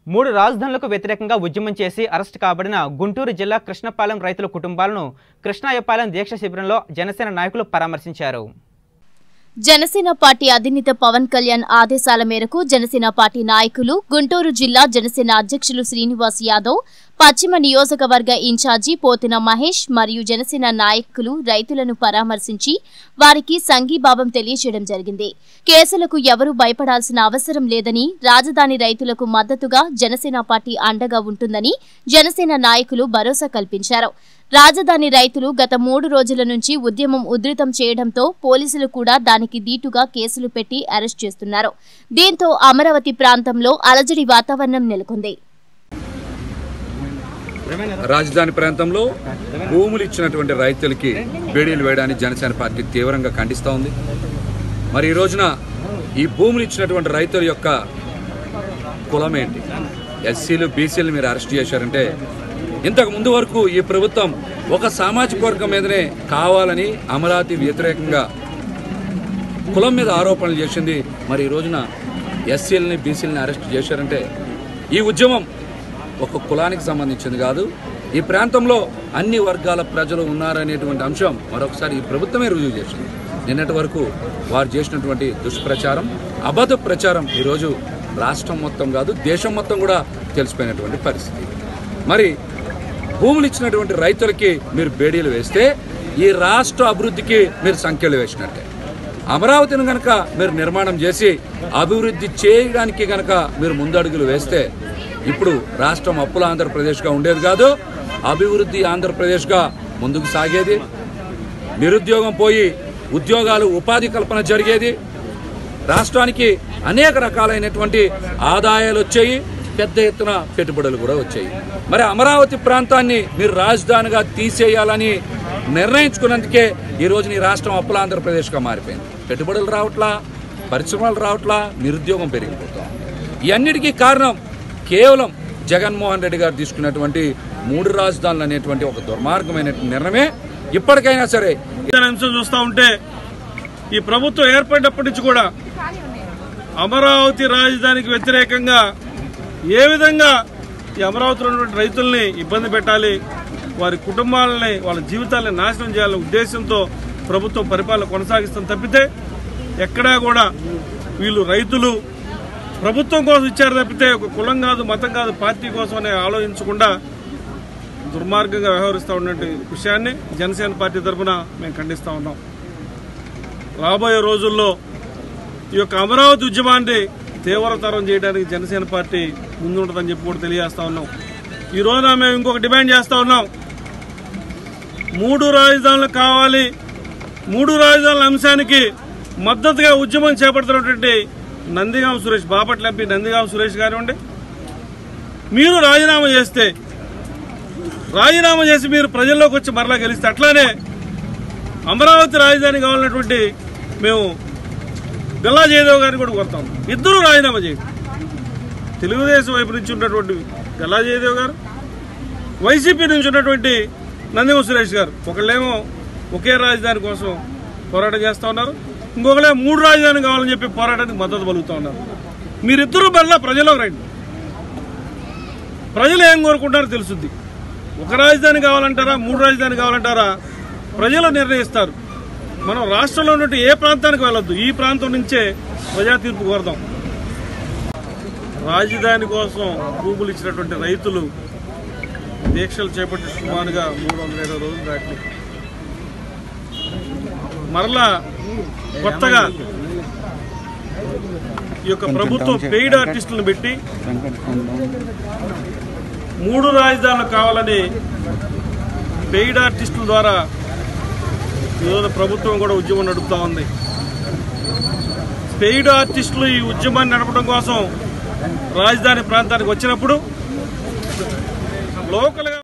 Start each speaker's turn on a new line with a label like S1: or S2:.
S1: మూడు రాజధానులకు వ్యతిరేకంగా ఉద్యమం చేసి అరెస్ట్ కాబడిన గుంటూరు జిల్లా కృష్ణపాలెం రైతుల కుటుంబాలను కృష్ణాయపాలెం దీక్ష శిబిరంలో జనసేన నాయకులు పరామర్శించారు
S2: జనసేన పార్టీ అధినేత పవన్ కళ్యాణ్ ఆదేశాల మేరకు జనసేన పార్టీ నాయకులు గుంటూరు జిల్లా జనసేన అధ్యక్షులు శ్రీనివాస్ యాదవ్ పశ్చిమ నియోజకవర్గ ఇన్ఛార్జి పోతిన మహేష్ మరియు జనసేన నాయకులు రైతులను పరామర్శించి వారికి సంఘీభావం తెలియజేయడం జరిగింది కేసులకు ఎవరూ భయపడాల్సిన అవసరం లేదని రాజధాని రైతులకు మద్దతుగా జనసేన పార్టీ అండగా ఉంటుందని జనసేన నాయకులు భరోసా కల్పించారు రాజధాని రైతులు గత మూడు రోజుల నుంచి ఉద్యమం ఉధృతం చేయడంతో పోలీసులు కూడా దానికి దీటుగా కేసులు పెట్టి అరెస్ట్ చేస్తున్నారు దీంతో అమరావతి ప్రాంతంలో అలజడి వాతావరణం నెలకొంది
S3: రాజధాని ప్రాంతంలో భూములు ఇచ్చినటువంటి రైతులకి బేడీలు వేయడాన్ని జనసేన పార్టీ తీవ్రంగా ఖండిస్తూ ఉంది మరి ఈ రోజున ఈ భూములు ఇచ్చినటువంటి రైతుల యొక్క కులం ఏంటి ఎస్సీలు బీసీలు మీరు అరెస్ట్ చేశారంటే ఇంతకు ముందు వరకు ఈ ప్రభుత్వం ఒక సామాజిక వర్గం మీదనే కావాలని అమరావతి వ్యతిరేకంగా కులం మీద ఆరోపణలు చేసింది మరి ఈ రోజున ఎస్సీలని బీసీలని అరెస్ట్ చేశారంటే ఈ ఉద్యమం ఒక కులానికి సంబంధించింది కాదు ఈ ప్రాంతంలో అన్ని వర్గాల ప్రజలు ఉన్నారనేటువంటి అంశం మరొకసారి ఈ ప్రభుత్వమే రుజువు చేసింది నిన్నటి వరకు వారు చేసినటువంటి దుష్ప్రచారం అబద్ధ ప్రచారం ఈరోజు రాష్ట్రం మొత్తం కాదు దేశం మొత్తం కూడా తెలిసిపోయినటువంటి పరిస్థితి మరి భూములు ఇచ్చినటువంటి రైతులకి మీరు బేడీలు వేస్తే ఈ రాష్ట్ర అభివృద్ధికి మీరు సంఖ్యలు వేసినట్టే అమరావతిని గనక మీరు నిర్మాణం చేసి అభివృద్ధి చేయడానికి గనక మీరు ముందడుగులు వేస్తే ఇప్పుడు రాష్ట్రం అప్పుల ఆంధ్రప్రదేశ్గా ఉండేది కాదు అభివృద్ధి ఆంధ్రప్రదేశ్గా ముందుకు సాగేది నిరుద్యోగం పోయి ఉద్యోగాలు ఉపాధి కల్పన జరిగేది రాష్ట్రానికి అనేక రకాలైనటువంటి ఆదాయాలు వచ్చాయి పెద్ద ఎత్తున పెట్టుబడులు కూడా వచ్చాయి మరి అమరావతి ప్రాంతాన్ని మీరు రాజధానిగా తీసేయాలని నిర్ణయించుకున్నందుకే ఈ రోజు నీ రాష్ట్రం అప్పుల ఆంధ్రప్రదేశ్గా మారిపోయింది పెట్టుబడులు రావట్లా పరిశ్రమలు రావట్లా నిరుద్యోగం పెరిగిపోతాం ఇవన్నిటికీ కారణం కేవలం జగన్మోహన్ రెడ్డి గారు తీసుకున్నటువంటి మూడు రాజధానులు అనేటువంటి ఒక దుర్మార్గమైన నిర్ణయమే ఇప్పటికైనా సరే
S4: ఇతర అంశం చూస్తూ ఉంటే ఈ ప్రభుత్వం ఏర్పడినప్పటి నుంచి కూడా అమరావతి రాజధానికి వ్యతిరేకంగా ఏ విధంగా ఈ అమరావతిలో ఉన్నటువంటి రైతుల్ని ఇబ్బంది పెట్టాలి వారి కుటుంబాలని వాళ్ళ జీవితాలని నాశనం చేయాలనే ఉద్దేశంతో ప్రభుత్వం పరిపాలన కొనసాగిస్తుంది తప్పితే ఎక్కడా కూడా వీళ్ళు రైతులు ప్రభుత్వం కోసం ఇచ్చారు తప్పితే ఒక కులం కాదు మతం కాదు పార్టీ కోసం అనే ఆలోచించకుండా దుర్మార్గంగా వ్యవహరిస్తూ ఉన్నటువంటి విషయాన్ని జనసేన పార్టీ తరఫున మేము ఖండిస్తూ ఉన్నాం రాబోయే రోజుల్లో ఈ యొక్క అమరావతి ఉద్యమాన్ని తీవ్రతరం చేయడానికి జనసేన పార్టీ ముందుంటుందని చెప్పి కూడా తెలియజేస్తా ఉన్నాం ఈ రోజున మేము ఇంకొక డిమాండ్ చేస్తా ఉన్నాం మూడు రాజధానులు కావాలి మూడు రాజధానుల అంశానికి మద్దతుగా ఉద్యమం చేపడుతున్నటువంటి నందిగాం సురేష్ బాపట్ల ఎంపీ నందిగాం సురేష్ కానివ్వండి మీరు రాజీనామా చేస్తే రాజీనామా చేసి మీరు ప్రజల్లోకి వచ్చి మరలా గెలిస్తే అట్లానే అమరావతి రాజధాని కావాలన్నటువంటి మేము గల్లా జయదేవ్ గారిని కూడా కోరుతాం ఇద్దరు రాజీనామా చేయండి తెలుగుదేశం వైపు నుంచి ఉన్నటువంటి గల్లా జయదేవ్ గారు వైసీపీ నుంచి ఉన్నటువంటి నందిమ సురేష్ గారు ఒకళ్ళేమో ఒకే రాజధాని కోసం పోరాటం చేస్తూ ఉన్నారు ఇంకొకళ్ళే మూడు రాజధాని కావాలని చెప్పి పోరాటానికి మద్దతు పలుకుతూ ఉన్నారు మీరిద్దరూ మళ్ళా ప్రజలకు రండి ప్రజలు ఏం కోరుకుంటారో తెలుసుద్ది ఒక రాజధాని కావాలంటారా మూడు రాజధాని కావాలంటారా ప్రజలు నిర్ణయిస్తారు మనం రాష్ట్రంలో ఉన్నట్టు ఏ ప్రాంతానికి వెళ్ళొద్దు ఈ ప్రాంతం నుంచే ప్రజా తీర్పు కోరదాం రాజధాని కోసం భూములు ఇచ్చినటువంటి రైతులు దీక్షలు చేపట్టి సుమారుగా మూడు వందల ఇరవై రోజులు దాటి మరలా కొత్తగా ఈ యొక్క ప్రభుత్వం పెయిడ్ ఆర్టిస్టులను పెట్టి మూడు రాజధానులు కావాలని పెయిడ్ ఆర్టిస్టుల ద్వారా ఈరోజు ప్రభుత్వం కూడా ఉద్యమం నడుపుతా ఉంది పెయిడ్ ఆర్టిస్టులు ఈ ఉద్యమాన్ని నడపడం కోసం రాజధాని ప్రాంతానికి వచ్చినప్పుడు లోకల్గా